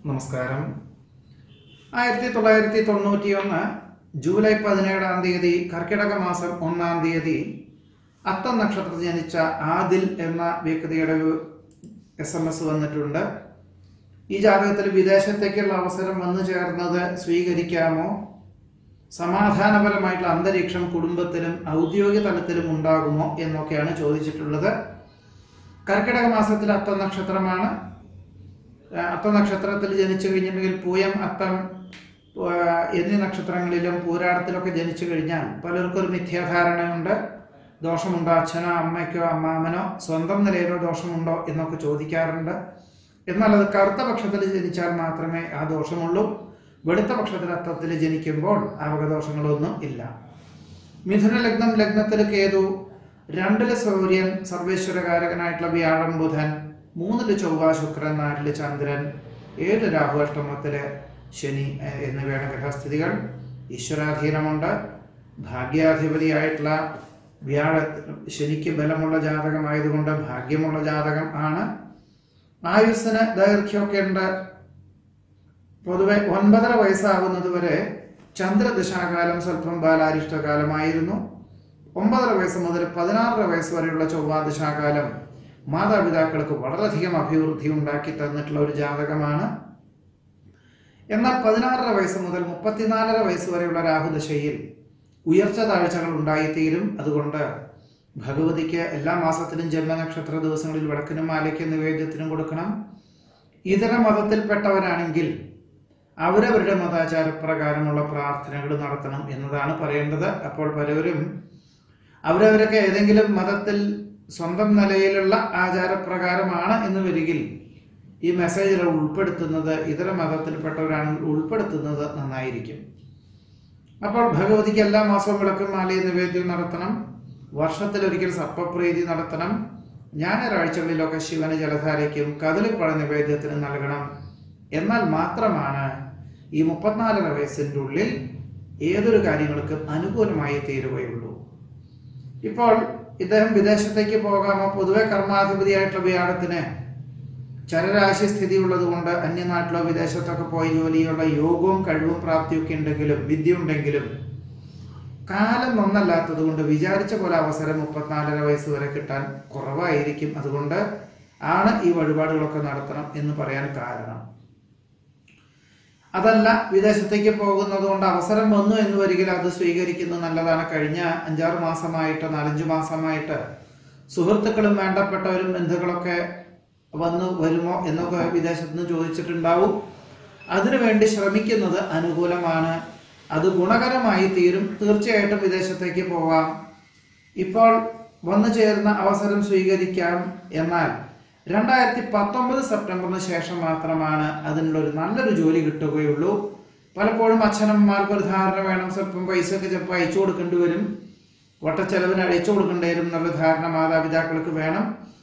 നമസ്കാരം ആയിരത്തി തൊള്ളായിരത്തി തൊണ്ണൂറ്റി ഒന്ന് ജൂലൈ പതിനേഴാം തീയതി കർക്കിടക മാസം ഒന്നാം തീയതി അത്തം നക്ഷത്രത്തിൽ ജനിച്ച ആദിൽ എന്ന വ്യക്തിയുടെ ഒരു എസ് എം എസ് വന്നിട്ടുണ്ട് ഈ ജാതകത്തിൽ വിദേശത്തേക്കുള്ള അവസരം വന്നു ചേർന്നത് സ്വീകരിക്കാമോ സമാധാനപരമായിട്ടുള്ള അന്തരീക്ഷം കുടുംബത്തിലും ഔദ്യോഗിക തലത്തിലും ഉണ്ടാകുമോ എന്നൊക്കെയാണ് ചോദിച്ചിട്ടുള്ളത് കർക്കിടക മാസത്തിൽ അത്തം നക്ഷത്രമാണ് ആ, അത്തം നക്ഷത്രത്തിൽ ജനിച്ചു കഴിഞ്ഞിട്ടുണ്ടെങ്കിൽ പൂയം അത്തം ആ, എന്നീ നക്ഷത്രങ്ങളിലും പൂരാടത്തിലൊക്കെ ജനിച്ചു കഴിഞ്ഞാൽ പലർക്കും ഒരു മിഥ്യാധാരണയുണ്ട് ദോഷമുണ്ടോ അച്ഛനോ അമ്മയ്ക്കോ അമ്മാമനോ സ്വന്തം നിലയിലോ ദോഷമുണ്ടോ എന്നൊക്കെ ചോദിക്കാറുണ്ട് എന്നാൽ അത് കറുത്ത പക്ഷത്തിൽ ജനിച്ചാൽ മാത്രമേ ആ ദോഷമുള്ളൂ വെളുത്ത പക്ഷത്തിൽ അത്തത്തിൽ ജനിക്കുമ്പോൾ ആ വകദോഷങ്ങളൊന്നും ഇല്ല മിഥുന ലഗ്നം ലഗ്നത്തിൽ കേതു രണ്ടില് സൂര്യൻ സർവേശ്വരകാരകനായിട്ടുള്ള വ്യാഴം ബുധൻ മൂന്നില് ചൊവ്വ ശുക്രൻ നാലില് ചന്ദ്രൻ ഏഴ് രാഹു അഷ്ടമത്തില് ശനി ഏഹ്, എന്നിവയാണ് ഗ്രഹസ്ഥിതികൾ ഈശ്വരാധീനമുണ്ട് ഭാഗ്യാധിപതിയായിട്ടുള്ള വ്യാഴ ശനിക്ക് ബലമുള്ള ജാതകമായതുകൊണ്ട് ഭാഗ്യമുള്ള ജാതകം ആണ് ആയുസ്സിന് ദൈർഘ്യമൊക്കെ ഉണ്ട് പൊതുവെ ഒൻപതര വയസ്സാകുന്നത് വരെ ചന്ദ്രദശാകാലം സ്വല്പം ബാലാരിഷ്ടകാലമായിരുന്നു ഒമ്പതര വയസ്സ് മുതൽ പതിനാറര വയസ്സ് വരെയുള്ള ചൊവ്വാദശാകാലം മാതാപിതാക്കൾക്ക് വളരെയധികം അഭിവൃദ്ധി ഉണ്ടാക്കി തന്നിട്ടുള്ള ഒരു ജാതകമാണ് എന്നാൽ പതിനാറര വയസ്സ് മുതൽ മുപ്പത്തിനാലര വയസ്സ് വരെയുള്ള രാഹുദശയിൽ ഉയർച്ച താഴ്ചകൾ ഉണ്ടായിത്തീരും അതുകൊണ്ട് ഭഗവതിക്ക് എല്ലാ മാസത്തിലും ജന്മനക്ഷത്ര ദിവസങ്ങളിൽ വിളക്കിനും മാലയ്ക്കും നിവേദ്യത്തിനും കൊടുക്കണം ഇതര മതത്തിൽപ്പെട്ടവരാണെങ്കിൽ അവരവരുടെ മതാചാരപ്രകാരമുള്ള പ്രാർത്ഥനകൾ നടത്തണം എന്നതാണ് പറയേണ്ടത് അപ്പോൾ പലവരും അവരവരൊക്കെ ഏതെങ്കിലും മതത്തിൽ സ്വന്തം നിലയിലുള്ള ആചാരപ്രകാരമാണ് എന്ന് വരികിൽ ഈ മെസ്സേജിൽ ഉൾപ്പെടുത്തുന്നത് ഇതര മതത്തിൽപ്പെട്ടവരാണെങ്കിൽ ഉൾപ്പെടുത്തുന്നത് നന്നായിരിക്കും അപ്പോൾ ഭഗവതിക്ക് എല്ലാ മാസവും വിളക്കും മാലയും നിവേദ്യം നടത്തണം വർഷത്തിലൊരിക്കൽ സർപ്പപ്രീതി നടത്തണം ഞായറാഴ്ചകളിലൊക്കെ ശിവന് ജലധാരയ്ക്കും കദളിപ്പഴ നിവേദ്യത്തിന് നൽകണം എന്നാൽ മാത്രമാണ് ഈ മുപ്പത്തിനാലര വയസ്സിൻ്റെ ഉള്ളിൽ ഏതൊരു കാര്യങ്ങൾക്കും അനുകൂലമായി തീരുകയുള്ളൂ ഇപ്പോൾ ഇദ്ദേഹം വിദേശത്തേക്ക് പോകാമോ പൊതുവെ കർമാധിപതിയായിട്ടുള്ള വ്യാഴത്തിന് ചരരാശി സ്ഥിതി ഉള്ളതുകൊണ്ട് അന്യനാട്ടിലോ വിദേശത്തൊക്കെ പോയി ജോലിയുള്ള യോഗവും കഴിവും പ്രാപ്തിയൊക്കെ ഉണ്ടെങ്കിലും വിദ്യ ഉണ്ടെങ്കിലും കാലം നന്നല്ലാത്തത് കൊണ്ട് വിചാരിച്ച പോലെ അവസരം മുപ്പത്തിനാലര വയസ്സ് വരെ കിട്ടാൻ കുറവായിരിക്കും അതുകൊണ്ട് ആണ് ഈ വഴിപാടുകളൊക്കെ നടത്തണം എന്ന് പറയാൻ കാരണം അതല്ല വിദേശത്തേക്ക് പോകുന്നത് കൊണ്ട് അവസരം വന്നു എന്ന് വരികിൽ അത് സ്വീകരിക്കുന്നത് നല്ലതാണ് കഴിഞ്ഞ അഞ്ചാറ് മാസമായിട്ട് നാലഞ്ച് മാസമായിട്ട് സുഹൃത്തുക്കളും വേണ്ടപ്പെട്ടവരും ബന്ധുക്കളൊക്കെ വന്നു വരുമോ എന്നൊക്കെ വിദേശത്ത് നിന്ന് ചോദിച്ചിട്ടുണ്ടാവും അതിനുവേണ്ടി ശ്രമിക്കുന്നത് അനുകൂലമാണ് അത് ഗുണകരമായി തീരും തീർച്ചയായിട്ടും വിദേശത്തേക്ക് പോവാം ഇപ്പോൾ വന്നു ചേരുന്ന അവസരം സ്വീകരിക്കാം എന്നാൽ രണ്ടായിരത്തി പത്തൊമ്പത് സെപ്റ്റംബറിന് ശേഷം മാത്രമാണ് അതിനുള്ള ഒരു നല്ലൊരു ജോലി കിട്ടുകയുള്ളൂ പലപ്പോഴും അച്ഛനമ്മമാർക്ക് ഒരു ധാരണ വേണം സ്വല്പം പൈസയൊക്കെ ചിലപ്പോൾ അയച്ചു കൊടുക്കേണ്ടി വരും വട്ടച്ചെലവിന് അയച്ചു കൊടുക്കേണ്ടി വരും എന്നുള്ള ധാരണ മാതാപിതാക്കൾക്ക് വേണം